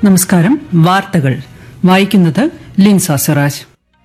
നമസ്കാരം വാർത്തകൾ വായിക്കുന്നത് ലിൻസ സിറാജ്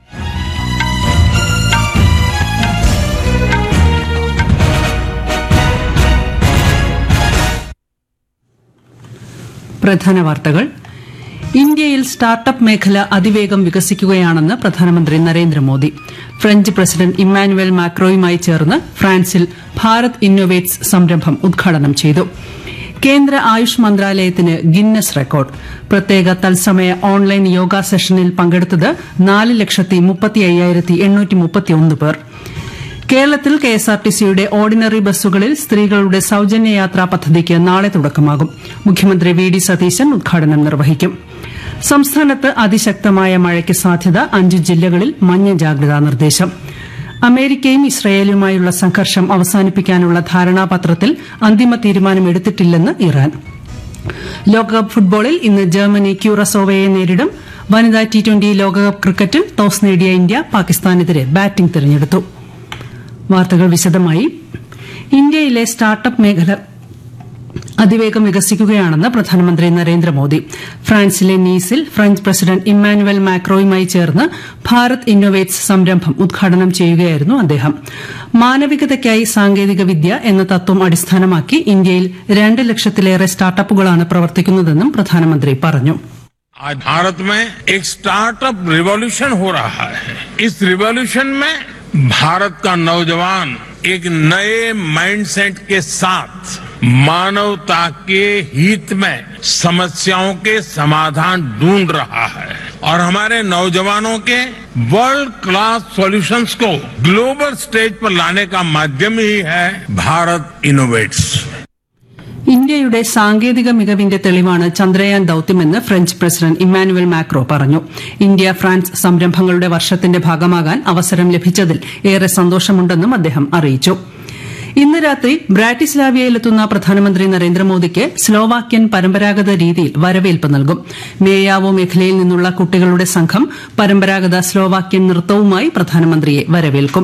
പ്രധാന വാർത്തകൾ ഇന്ത്യയിൽ സ്റ്റാർട്ടപ്പ് മേഖല അതിവേഗം വികസിക്കുകയാണെന്ന് പ്രധാനമന്ത്രി നരേന്ദ്രമോദി ഫ്രഞ്ച് പ്രസിഡന്റ് ഇമ്മാനുവൽ മാക്രോയുമായി ചേർന്ന് ഫ്രാൻസിൽ ഭാരത് ഇന്നൊവേറ്റ്സ് സംരംഭം ഉദ്ഘാടനം ചെയ്തു കേന്ദ്ര ആയുഷ് മന്ത്രാലയത്തിന് ഗിന്നസ് റെക്കോർഡ് പ്രത്യേക തത്സമയ ഓൺലൈൻ യോഗ സെഷനിൽ പങ്കെടുത്തത് നാല് ലക്ഷത്തി മുപ്പത്തി അയ്യായിരത്തി എണ്ണൂറ്റി മുപ്പത്തിയൊന്ന് പേർ കേരളത്തിൽ കെഎസ്ആർടിസിയുടെ ഓർഡിനറി ബസ്സുകളിൽ സ്ത്രീകളുടെ സൌജന്യ യാത്രാ പദ്ധതിക്ക് നാളെ തുടക്കമാകും മുഖ്യമന്ത്രി വി ഡി സതീശൻ ഉദ്ഘാടനം നിർവഹിക്കും സംസ്ഥാനത്ത് അതിശക്തമായ മഴയ്ക്ക് സാധ്യത അഞ്ച് ജില്ലകളിൽ മഞ്ഞ ജാഗ്രതാ നിർദ്ദേശം അമേരിക്കയും ഇസ്രയേലുമായുള്ള സംഘർഷം അവസാനിപ്പിക്കാനുള്ള ധാരണാപത്രത്തിൽ അന്തിമ തീരുമാനമെടുത്തിട്ടില്ലെന്ന് ഇറാൻ ലോകകപ്പ് ഫുട്ബോളിൽ ഇന്ന് ജർമ്മനി ക്യൂറസോവയെ നേരിടും വനിതാ ടി ട്വന്റി ലോകകപ്പ് ക്രിക്കറ്റിൽ ടോസ് നേടിയ ഇന്ത്യ പാകിസ്ഥാനെതിരെ ബാറ്റിംഗ് തിരഞ്ഞെടുത്തു വാർത്തകൾ വിശദമായി ഇന്ത്യയിലെ സ്റ്റാർട്ടപ്പ് മേഖല അതിവേഗം വികസിക്കുകയാണെന്ന് പ്രധാനമന്ത്രി നരേന്ദ്രമോദി ഫ്രാൻസിലെ നീസിൽ ഫ്രഞ്ച് പ്രസിഡന്റ് ഇമ്മാനുവൽ മാക്രോയുമായി ചേർന്ന് ഭാരത് ഇന്നൊവേറ്റ്സ് സംരംഭം ഉദ്ഘാടനം ചെയ്യുകയായിരുന്നു അദ്ദേഹം മാനവികതയ്ക്കായി സാങ്കേതിക വിദ്യ എന്ന തത്വം അടിസ്ഥാനമാക്കി ഇന്ത്യയിൽ രണ്ട് ലക്ഷത്തിലേറെ സ്റ്റാർട്ടപ്പുകളാണ് പ്രവർത്തിക്കുന്നതെന്നും പ്രധാനമന്ത്രി പറഞ്ഞു आज भारत में एक स्टार्टअप रिवॉल्यूशन हो रहा है इस रिवॉल्यूशन में भारत का नौजवान एक नए माइंडसेट के साथ मानवता के हित में समस्याओं के समाधान ढूंढ रहा है और हमारे नौजवानों के वर्ल्ड क्लास सॉल्यूशंस को ग्लोबल स्टेज पर लाने का माध्यम ही है भारत इनोवेट्स ഇന്ത്യയുടെ സാങ്കേതിക മികവിന്റെ തെളിവാണ് ചന്ദ്രയാൻ ദൌത്യമെന്ന് ഫ്രഞ്ച് പ്രസിഡന്റ് ഇമ്മാനുവൽ മാക്രോ പറഞ്ഞു ഇന്ത്യ ഫ്രാൻസ് സംരംഭങ്ങളുടെ വർഷത്തിന്റെ ഭാഗമാകാൻ അവസരം ലഭിച്ചതിൽ ഏറെ സന്തോഷമുണ്ടെന്നും അദ്ദേഹം അറിയിച്ചു ഇന്ന് രാത്രി ബ്രാറ്റിസ്ലാവിയയിലെത്തുന്ന പ്രധാനമന്ത്രി നരേന്ദ്രമോദിക്ക് സ്ലോവാക്യൻ പരമ്പരാഗത രീതിയിൽ വരവേൽപ്പ് നൽകും മേയാവോ മേഖലയിൽ നിന്നുള്ള കുട്ടികളുടെ സംഘം പരമ്പരാഗത സ്ലോവാക്യൻ നൃത്തവുമായി പ്രധാനമന്ത്രിയെ വരവേൽക്കും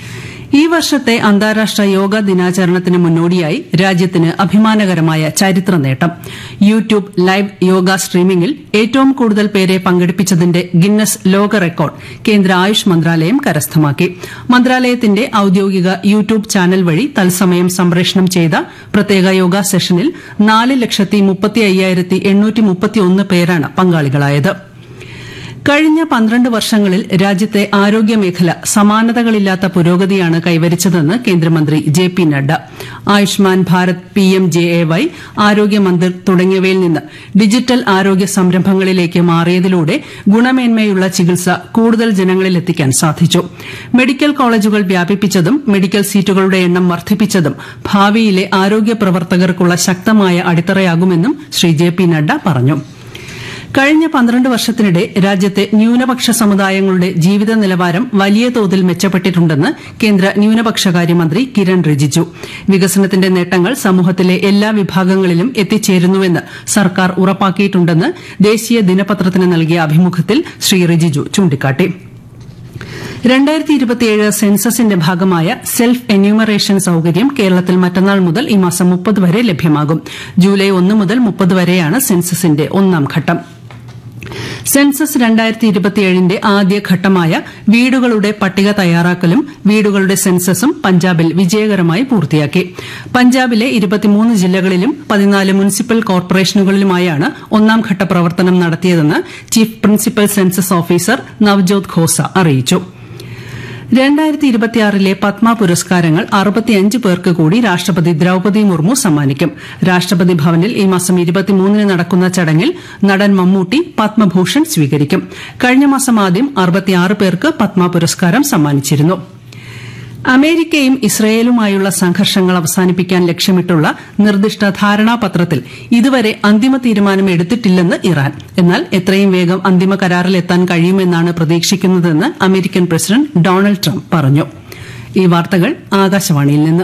ഈ വർഷത്തെ അന്താരാഷ്ട്ര യോഗ ദിനാചരണത്തിന് മുന്നോടിയായി രാജ്യത്തിന് അഭിമാനകരമായ ചരിത്ര നേട്ടം യൂട്യൂബ് ലൈവ് യോഗ സ്ട്രീമിംഗിൽ ഏറ്റവും കൂടുതൽ പേരെ പങ്കെടുപ്പിച്ചതിന്റെ ഗിന്നസ് ലോക റെക്കോർഡ് കേന്ദ്ര ആയുഷ് മന്ത്രാലയം കരസ്ഥമാക്കി മന്ത്രാലയത്തിന്റെ ഔദ്യോഗിക യൂട്യൂബ് ചാനൽ വഴി തത്സമയം സംപ്രേഷണം ചെയ്ത പ്രത്യേക യോഗ സെഷനിൽ നാല് ലക്ഷത്തി മുപ്പത്തി അയ്യായിരത്തി എണ്ണൂറ്റി മുപ്പത്തിയൊന്ന് പേരാണ് പങ്കാളികളായത് കഴിഞ്ഞ പന്ത്രണ്ട് വർഷങ്ങളിൽ രാജ്യത്തെ ആരോഗ്യമേഖല സമാനതകളില്ലാത്ത പുരോഗതിയാണ് കൈവരിച്ചതെന്ന് കേന്ദ്രമന്ത്രി J P Nadda Ayushman Bharat P M J A Y Arogya Mandir തുടങ്ങിയവയിൽ നിന്ന് ഡിജിറ്റൽ ആരോഗ്യ സംരംഭങ്ങളിലേക്ക് മാറിയതിലൂടെ ഗുണമേന്മയുള്ള ചികിത്സ കൂടുതൽ ജനങ്ങളിലെത്തിക്കാൻ സാധിച്ചു മെഡിക്കൽ കോളേജുകൾ വ്യാപിപ്പിച്ചതും മെഡിക്കൽ സീറ്റുകളുടെ എണ്ണം വർദ്ധിപ്പിച്ചതും ഭാവിയിലെ ആരോഗ്യ പ്രവർത്തകർക്കുള്ള ശക്തമായ അടിത്തറയാകുമെന്നും ശ്രീ ജെ പി നഡ്ഡ പറഞ്ഞു കഴിഞ്ഞ പന്ത്രണ്ട് വർഷത്തിനിടെ രാജ്യത്തെ ന്യൂനപക്ഷ സമുദായങ്ങളുടെ ജീവിത നിലവാരം വലിയ തോതിൽ മെച്ചപ്പെട്ടിട്ടുണ്ടെന്ന് കേന്ദ്ര ന്യൂനപക്ഷകാര്യമന്ത്രി കിരൺ റിജിജു വികസനത്തിന്റെ നേട്ടങ്ങൾ സമൂഹത്തിലെ എല്ലാ വിഭാഗങ്ങളിലും എത്തിച്ചേരുന്നുവെന്ന് സർക്കാർ ഉറപ്പാക്കിയിട്ടുണ്ടെന്ന് ദേശീയ ദിനപത്രത്തിന് നൽകിയ അഭിമുഖത്തിൽ ശ്രീ റിജിജു ചൂണ്ടിക്കാട്ടി രണ്ടായിരത്തി ഇരുപത്തിയേഴ് സെൻസസിന്റെ ഭാഗമായ സെൽഫ് എന്യൂമറേഷൻ സൌകര്യം കേരളത്തിൽ മറ്റന്നാൾ മുതൽ ഈ മാസം മുപ്പത് വരെ ലഭ്യമാകും ജൂലൈ ഒന്ന് മുതൽ മുപ്പത് വരെയാണ് സെൻസസിന്റെ ഒന്നാം ഘട്ടം സെൻസസ് രണ്ടായിരത്തി ഇരുപത്തിയേഴിന്റെ ആദ്യഘട്ടമായ വീടുകളുടെ പട്ടിക തയ്യാറാക്കലും വീടുകളുടെ സെൻസസും പഞ്ചാബിൽ വിജയകരമായി പൂർത്തിയാക്കി പഞ്ചാബിലെ ഇരുപത്തിമൂന്ന് ജില്ലകളിലും പതിനാല് മുനിസിപ്പൽ കോർപ്പറേഷനുകളിലുമായാണ് ഒന്നാം ഘട്ട പ്രവർത്തനം നടത്തിയതെന്ന് chief principal census officer Navjot Khosa അറിയിച്ചു രണ്ടായിരത്തി ഇരുപത്തിയാറിലെ പത്മ പുരസ്കാരങ്ങൾ അറുപത്തിയഞ്ച് പേർക്ക് കൂടി രാഷ്ട്രപതി ദ്രൌപദി മുർമു സമ്മാനിക്കും രാഷ്ട്രപതി ഭവനിൽ ഈ മാസം ഇരുപത്തിമൂന്നിന് നടക്കുന്ന ചടങ്ങിൽ നടൻ മമ്മൂട്ടി പത്മഭൂഷൺ സ്വീകരിക്കും കഴിഞ്ഞ മാസം ആദ്യം അറുപത്തിയാറ് പേർക്ക് പത്മ പുരസ്കാരം സമ്മാനിച്ചിരുന്നു അമേരിക്കയും ഇസ്രയേലുമായുള്ള സംഘർഷങ്ങൾ അവസാനിപ്പിക്കാൻ ലക്ഷ്യമിട്ടുള്ള നിർദ്ദിഷ്ട ധാരണാപത്രത്തിൽ ഇതുവരെ അന്തിമ തീരുമാനം എടുത്തിട്ടില്ലെന്ന് ഇറാൻ എന്നാൽ എത്രയും വേഗം അന്തിമ കരാറിലെത്താൻ കഴിയുമെന്നാണ് പ്രതീക്ഷിക്കുന്നതെന്ന് അമേരിക്കൻ പ്രസിഡന്റ് ഡൊണാൾഡ് ട്രംപ് പറഞ്ഞു ഈ വാർത്തകൾ ആകാശവാണിയിൽ നിന്ന്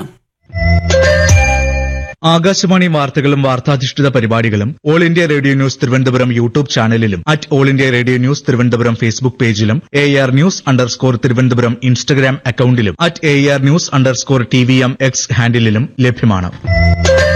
ആകാശവാണി വാർത്തകളും വാർത്താധിഷ്ഠിത പരിപാടികളും all India radio news Thiruvananthapuram YouTube ചാനലിലും at all India radio news Thiruvananthapuram Facebook പേജിലും A R news underscore Thiruvananthapuram Instagram അക്കൌണ്ടിലും at A R news underscore T V M X ഹാൻഡിലും ലഭ്യമാണ്